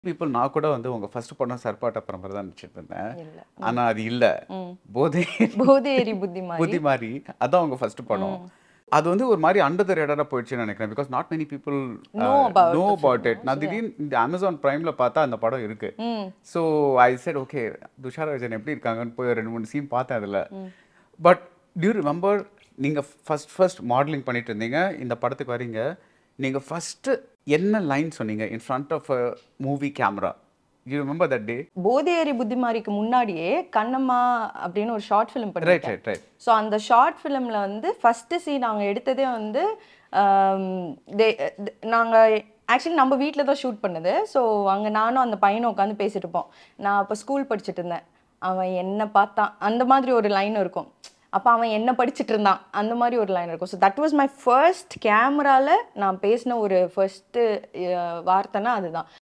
people நான் கூட வந்து உங்க ஃபர்ஸ்ட் படம் சர்பாட்ட பரம்பரை தான் நினைச்சிட்டு இருந்தேன் இல்ல ஆனா அது இல்ல ம் போதை போதேரி புத்தி மாதிரி புத்தி மாதிரி அதான் உங்க ஃபர்ஸ்ட் படம் அது வந்து ஒரு மாதிரி அண்டர் த ரேடாரா போயிடுச்சுன்னு நினைக்கிறேன் because not many people Know about know the about it நான் திடீர்னு இந்த அமேசான் பிரைம்ல பார்த்தா அந்த படம் இருக்கு ம் so I said okay Dushara Vijayan எப்படி இருக்காங்கன்னு போய் ரெண்டு மூணு சீன் பார்த்தேன் அதில் பட் டியூ ரிமெம்பர் நீங்கள் ஃபர்ஸ்ட் ஃபர்ஸ்ட் மாடலிங் பண்ணிட்டு இருந்தீங்க இந்த படத்துக்கு வரீங்க நீங்கள் ஃபஸ்ட்டு என்ன லைன் சொன்னீங்க in front of a movie camera you remember that day போதேரி புத்திமாரிக்கு முன்னாடியே கண்ணம்மா அப்படின்னு ஒரு ஷார்ட் ஃபிலிம் ரைட் பண்ணிருக்கேன் ரைட் ரைட் ஸோ அந்த ஷார்ட் ஃபிலிமில் வந்து ஃபஸ்ட்டு சீன் நாங்கள் எடுத்ததே வந்து நாங்கள் ஆக்சுவலி நம்ம வீட்டில் தான் ஷூட் பண்ணது ஸோ அங்கே நானும் அந்த பையனும் உட்காந்து பேசிட்டு இருப்போம் நான் அப்போ ஸ்கூல் படிச்சுட்டு இருந்தேன் அவன் என்ன பார்த்தான் அந்த மாதிரி ஒரு லைன் இருக்கும் அப்போ அவன் என்ன படிச்சுட்டு இருந்தான் அந்த மாதிரி ஒரு லைன் இருக்கும் so that was my first கேமராவில் நான் பேசின ஒரு ஃபர்ஸ்ட்டு வார்த்தைனா அதுதான்